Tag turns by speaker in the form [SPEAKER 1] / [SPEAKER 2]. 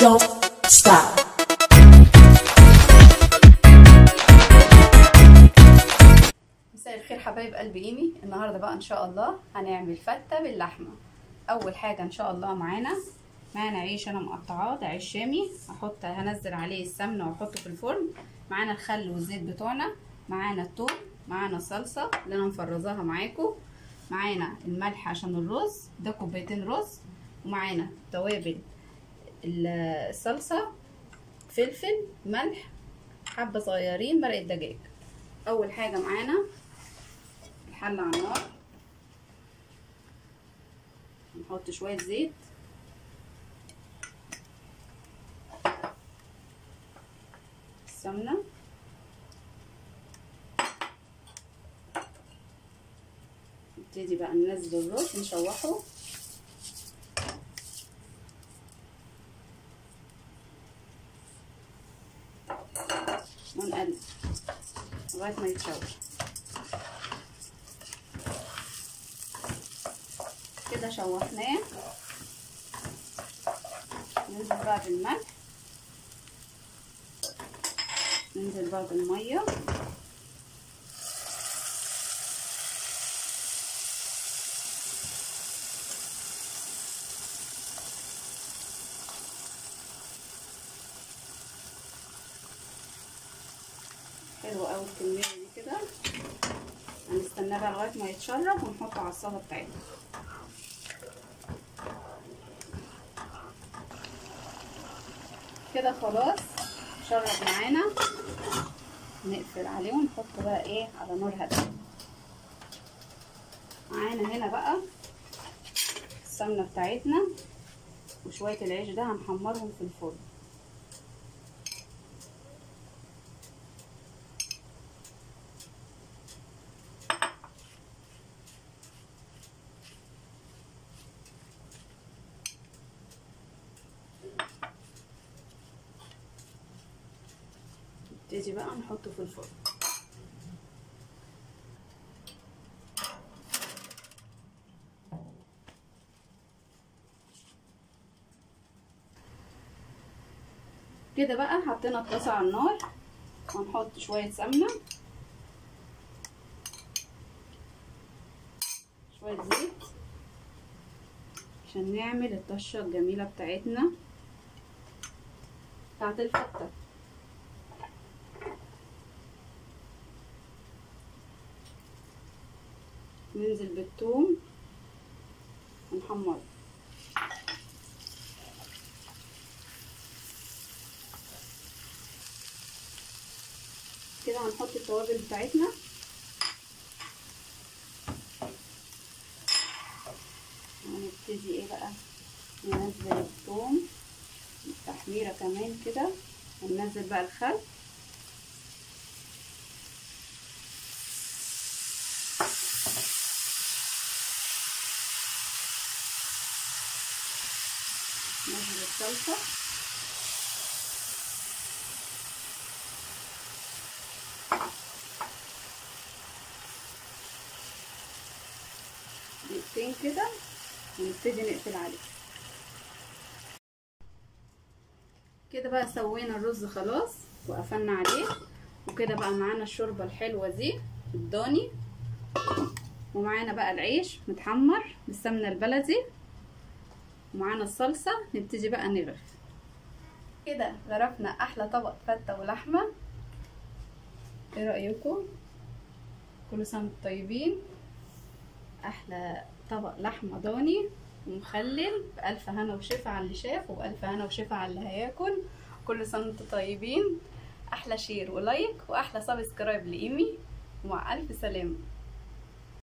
[SPEAKER 1] don't stop.
[SPEAKER 2] مساء الخير حبايب قلب ايمي النهارده بقى ان شاء الله هنعمل فته باللحمه اول حاجه ان شاء الله معانا معانا عيش انا مقطعاه ده عيش شامي هحط هنزل عليه السمنه واحطه في الفرن معانا الخل والزيت بتوعنا معانا الثوم معانا الصلصه اللي انا مفرزاها معاكم معانا الملح عشان الرز ده كوبايتين رز ومعانا توابل الصلصه فلفل ملح حبه صغيرين مرقه دجاج اول حاجه معانا الحل على النار نحط شويه زيت السمنه نبتدي بقى ننزل الرز نشوحه ونقلب لغايه ما يتشوح كده شوحناه ننزل بقى بالملح ننزل بقى بالميه حلو قوي الكميه دي كده هنستناه بقى لغايه ما يتشرب ونحطه على الصاجه بتاعتنا كده خلاص شرب معانا نقفل عليه ونحط بقى ايه على نار هاديه معانا هنا بقى السمنه بتاعتنا وشويه العيش ده هنحمرهم في الفرن نبتدي بقى نحطه في الفرن كده بقى حطينا الطاسه على النار وهنحط شويه سمنه شويه زيت عشان نعمل الطشه الجميله بتاعتنا بتاعت الفته ننزل بالثوم ونحمره كده هنحط التوابل بتاعتنا ونبتدي ايه بقى ننزل الثوم التحميره كمان كده وننزل بقى الخل نزل الصلصة دقيقتين كده ونبتدي نقفل عليه كده بقى سوينا الرز خلاص وقفلنا عليه وكده بقى معانا الشوربة الحلوة دي الضاني ومعانا بقى العيش متحمر بالسمنة البلدي ومعانا الصلصة نبتدي بقى نغرف كده غرفنا احلى طبق فتة ولحمة ايه رأيكم كل سنة وانتم طيبين احلى طبق لحمة ضاني ومخلل بألف هنا وشفا على اللي شاف وبألف هنا وشفا على اللي هياكل كل سنة وانتم طيبين احلى شير ولايك واحلى سبسكرايب لايمي ومع الف سلامه